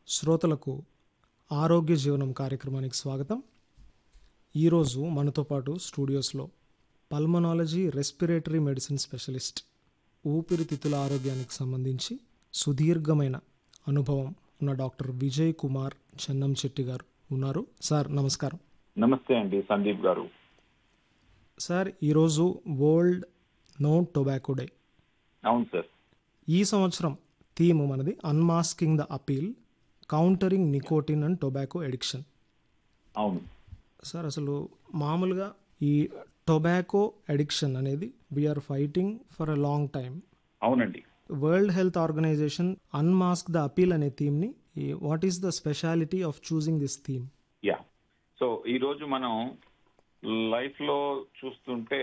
శ్రోతలకు ఆరోగ్య జీవనం కార్యక్రమానికి స్వాగతం ఈరోజు మనతో పాటు స్టూడియోస్లో పల్మనాలజీ రెస్పిరేటరీ మెడిసిన్ స్పెషలిస్ట్ ఊపిరితిత్తుల ఆరోగ్యానికి సంబంధించి సుదీర్ఘమైన అనుభవం ఉన్న డాక్టర్ విజయ్ కుమార్ చెన్నం చెట్టి గారు ఉన్నారు సార్ నమస్కారం నమస్తే అండి సందీప్ గారు సార్ ఈరోజు వరల్డ్ నో టొబాకో డే అవును సార్ ఈ సంవత్సరం థీమ్ మనది unmasking the appeal countering nicotine and tobacco addiction అవును సార్ అసలు మామూలుగా ఈ టొబాకో అడిక్షన్ అనేది we're fighting for a long time అవునండి world health organisation unmask the appeal అనే థీమ్ని what is the speciality of choosing this theme yeah so ఈ రోజు మనం లైఫ్ లో చూస్తుంటే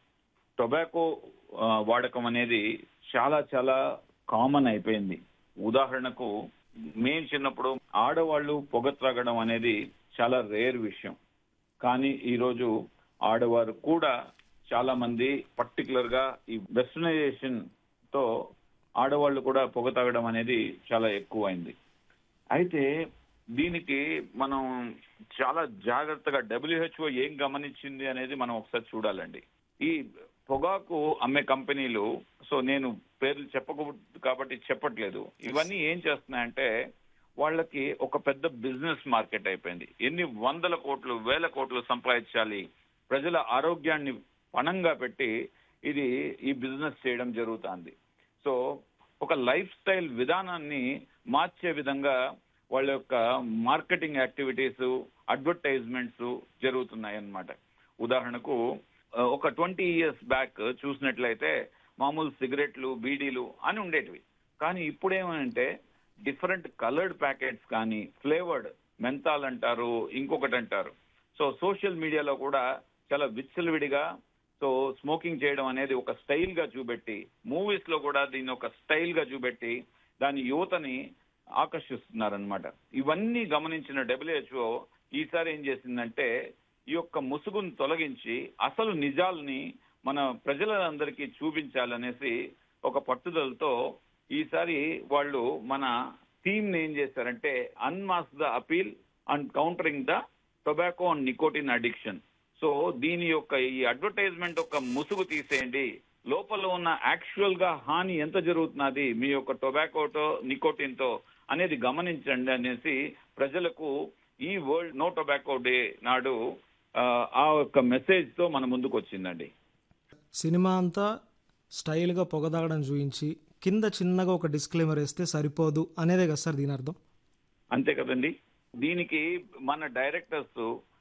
టొబాకో ఆ, వాడకం అనేది చాలా చాలా కామన్ అయిపోయింది ఉదాహరణకు మేము చిన్నప్పుడు ఆడవాళ్ళు పొగ త్రాగడం అనేది చాలా రేర్ విషయం కానీ ఈరోజు ఆడవారు కూడా చాలా మంది పర్టికులర్ గా ఈ వెస్టర్నైజేషన్ తో ఆడవాళ్ళు కూడా పొగ తాగడం అనేది చాలా ఎక్కువైంది అయితే దీనికి మనం చాలా జాగ్రత్తగా డబ్ల్యూహెచ్ఓ ఏం గమనించింది అనేది మనం ఒకసారి చూడాలండి ఈ పొగాకు అమ్మే కంపెనీలు సో నేను పేర్లు చెప్పకూడదు కాబట్టి చెప్పట్లేదు ఇవన్నీ ఏం చేస్తున్నాయంటే వాళ్ళకి ఒక పెద్ద బిజినెస్ మార్కెట్ అయిపోయింది ఎన్ని వందల కోట్లు వేల కోట్లు సంపాదించాలి ప్రజల ఆరోగ్యాన్ని పణంగా పెట్టి ఇది ఈ బిజినెస్ చేయడం జరుగుతుంది సో ఒక లైఫ్ స్టైల్ విధానాన్ని మార్చే విధంగా వాళ్ళ యొక్క మార్కెటింగ్ యాక్టివిటీస్ అడ్వర్టైజ్మెంట్స్ జరుగుతున్నాయి అన్నమాట ఉదాహరణకు ఆ, ఒక ట్వంటీ ఇయర్స్ బ్యాక్ చూసినట్లయితే మామూలు సిగరెట్లు బీడీలు అని ఉండేటివి కానీ ఇప్పుడు ఏమంటే డిఫరెంట్ కలర్డ్ ప్యాకెట్స్ కానీ ఫ్లేవర్డ్ మెంతాల్ అంటారు ఇంకొకటి అంటారు సో సోషల్ మీడియాలో కూడా చాలా విచ్చలవిడిగా సో స్మోకింగ్ చేయడం అనేది ఒక స్టైల్ గా చూపెట్టి మూవీస్ లో కూడా దీన్ని ఒక స్టైల్ గా చూపెట్టి దాని యువతని ఆకర్షిస్తున్నారనమాట ఇవన్నీ గమనించిన డబ్ల్యూహెచ్ఓ ఈసారి ఏం చేసిందంటే ఈ యొక్క ముసుగును తొలగించి అసలు నిజాల్ని మన ప్రజలందరికీ చూపించాలనేసి ఒక పట్టుదలతో ఈసారి వాళ్ళు మన థీమ్ ని ఏం చేశారంటే unmask the appeal and countering the tobacco and nicotine addiction so దీని యొక్క ఈ అడ్వర్టైజ్మెంట్ యొక్క ముసుగు తీసేయండి లోపల ఉన్న యాక్చువల్ గా హాని ఎంత జరుగుతున్నది మీ యొక్క టొబాకోతో నికోటిన్ తో అనేది గమనించండి అనేసి ప్రజలకు ఈ వరల్డ్ నో టొబాకో డే నాడు ఆ, ఆ యొక్క మెసేజ్ తో మన ముందుకు వచ్చిందండి సినిమా అంతా స్టైల్గా పొగదాగడం చూపించి కింద చిన్నగా ఒక డిస్క్లైమర్ వేస్తే సరిపోదు అనేదే కదా సార్ దీని అర్థం అంతే కదండి దీనికి మన డైరెక్టర్స్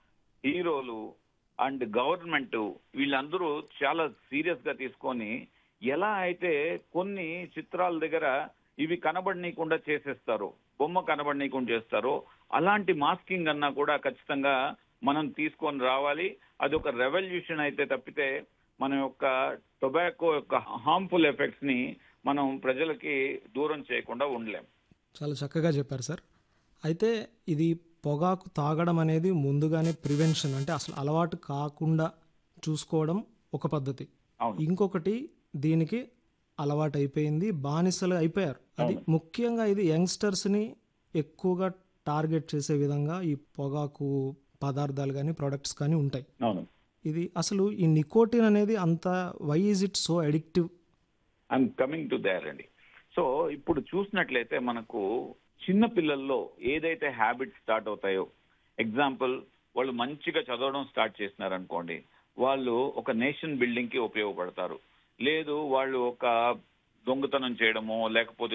హీరోలు అండ్ గవర్నమెంట్ వీళ్ళందరూ చాలా సీరియస్ గా తీసుకొని ఎలా అయితే కొన్ని చిత్రాల దగ్గర ఇవి కనబడనీయకుండా చేసేస్తారో బొమ్మ కనబడనీయకుండా చేస్తారో అలాంటి మాస్కింగ్ అన్నా కూడా ఖచ్చితంగా మనం తీసుకొని రావాలి అది ఒక రెవల్యూషన్ అయితే తప్పితే మన యొక్క టొబాకో యొక్క హార్మ్ఫుల్ ఎఫెక్ట్స్ ని మనం ప్రజలకి దూరం చేయకుండా ఉండలేం చాలా చక్కగా చెప్పారు సార్ అయితే ఇది పొగాకు తాగడం అనేది ముందుగానే ప్రివెన్షన్ అంటే అసలు అలవాటు కాకుండా చూసుకోవడం ఒక పద్ధతి అవును ఇంకొకటి దీనికి అలవాటు అయిపోయింది బానిసలు అయిపోయారు అది ముఖ్యంగా ఇది యంగ్స్టర్స్ని ఎక్కువగా టార్గెట్ చేసే విధంగా ఈ పొగాకు పదార్థాలు కానీ ప్రొడక్ట్స్ కానీ ఉంటాయి అవును ఇది అసలు ఈ నికోటిన్ అనేది అంత why is it so addictive I'm coming to there అండి సో ఇప్పుడు చూసినట్లయితే మనకు చిన్న పిల్లల్లో ఏదైతే హ్యాబిట్స్ స్టార్ట్ అవుతాయో ఎగ్జాంపుల్ వాళ్ళు మంచిగా చదవడం స్టార్ట్ చేసినారు అనుకోండి వాళ్ళు ఒక నేషన్ బిల్డింగ్ కి ఉపయోగపడతారు లేదు వాళ్ళు ఒక దొంగతనం చేయడమో లేకపోతే